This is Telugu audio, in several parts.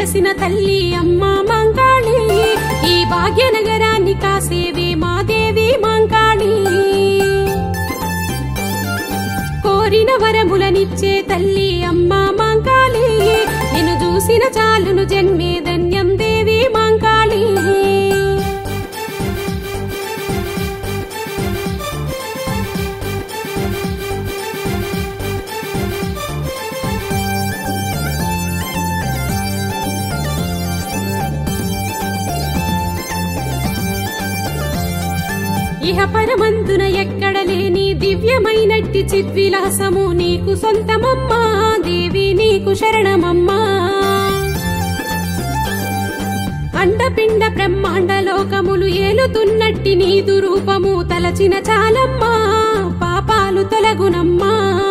వెలసిన తల్లి అమ్మ మంకాళి ఈ భాగ్యనగరాన్ని కాసేవే మా దేవి మంకాళి కోరిన వరములనిచ్చే తల్లి అమ్మ మంకాళి నిన్ను చూసిన చాలును జన్మే ధన్యం దేవి మంకాళి ఇహ పరమందున ఎక్కడ లేని దివ్యమైనట్టి చిద్విలాసము నీకు సొంతమమ్మా దేవి నీకు శరణమమ్మా అండపిండ బ్రహ్మాండ లోకములు ఏలుతున్నట్టి నీదు రూపము తలచిన చాలమ్మా పాపాలు తొలగునమ్మా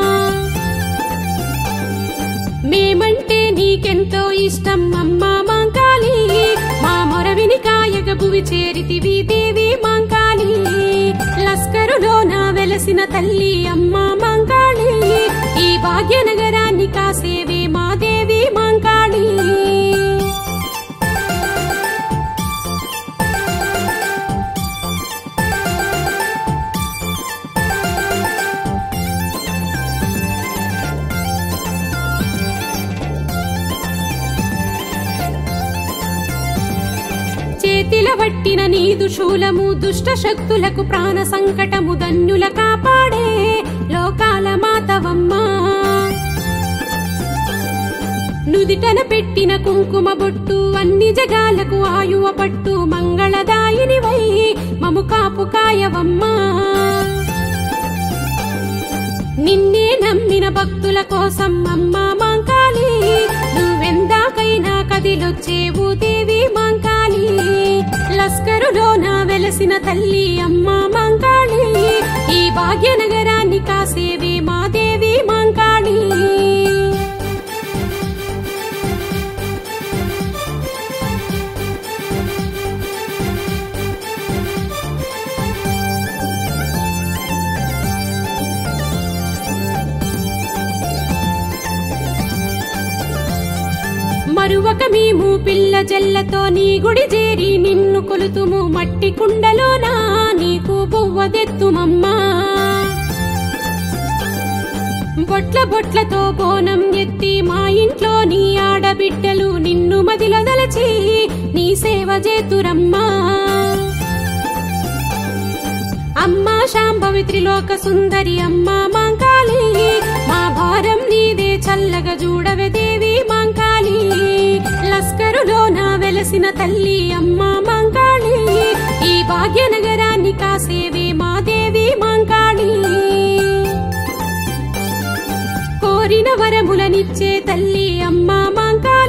మేమంటే నీకెంతో ఇష్టం అమ్మా మాంకాళి మా మొరవిని కాయగ భువి చేరితివి దేవి మాంకాళి లస్కరులో నా వెలసిన తల్లి అమ్మా మాంకాళి ఈ భాగ్యనగరాన్ని కాసేవే మా దేవి మాంకాళి చేతిల వట్టిన నీదు శూలము దుష్ట శక్తులకు ప్రాణ సంకటము ధన్యుల కాపాడే లోకాల మాతవమ్మా నుదిటన పెట్టిన కుంకుమ బొట్టు అన్ని జగాలకు ఆయువ పట్టు మంగళదాయిని వై మము కాపు కాయవమ్మా నిన్నే నమ్మిన భక్తుల కోసం అమ్మా మాంకాళి నువ్వెందాకైనా కదిలొచ్చేవు దేవి మాంకాళి లస్కరులో నా వెలసిన తల్లి అమ్మా మాంకాళి ఈ భాగ్యనగరాన్ని కాసేవే మా దేవి మాంకాళి మరువక మేము పిల్ల జల్లతో నీ గుడి చేరి నిన్ను కొలుతుము మట్టి కుండలోనా నీకు బొవ్వదెత్తుమమ్మా బొట్ల బొట్లతో బోనం ఎత్తి మా ఇంట్లో నీ ఆడబిడ్డలు నిన్ను మదిలదలచి నీ సేవ చేతురమ్మా అమ్మా శాంభవి త్రిలోక సుందరి అమ్మా మాంకాళి మా భారం నీదే చల్లగా చూడవే దేవి మాంకాళి లస్కరులో నా వెలసిన తల్లి అమ్మా మాంకాళి ఈ భాగ్యనగరాన్ని కాసేవే మా దేవి మాంకాళి కోరిన వరములనిచ్చే తల్లి అమ్మా మాంకాళి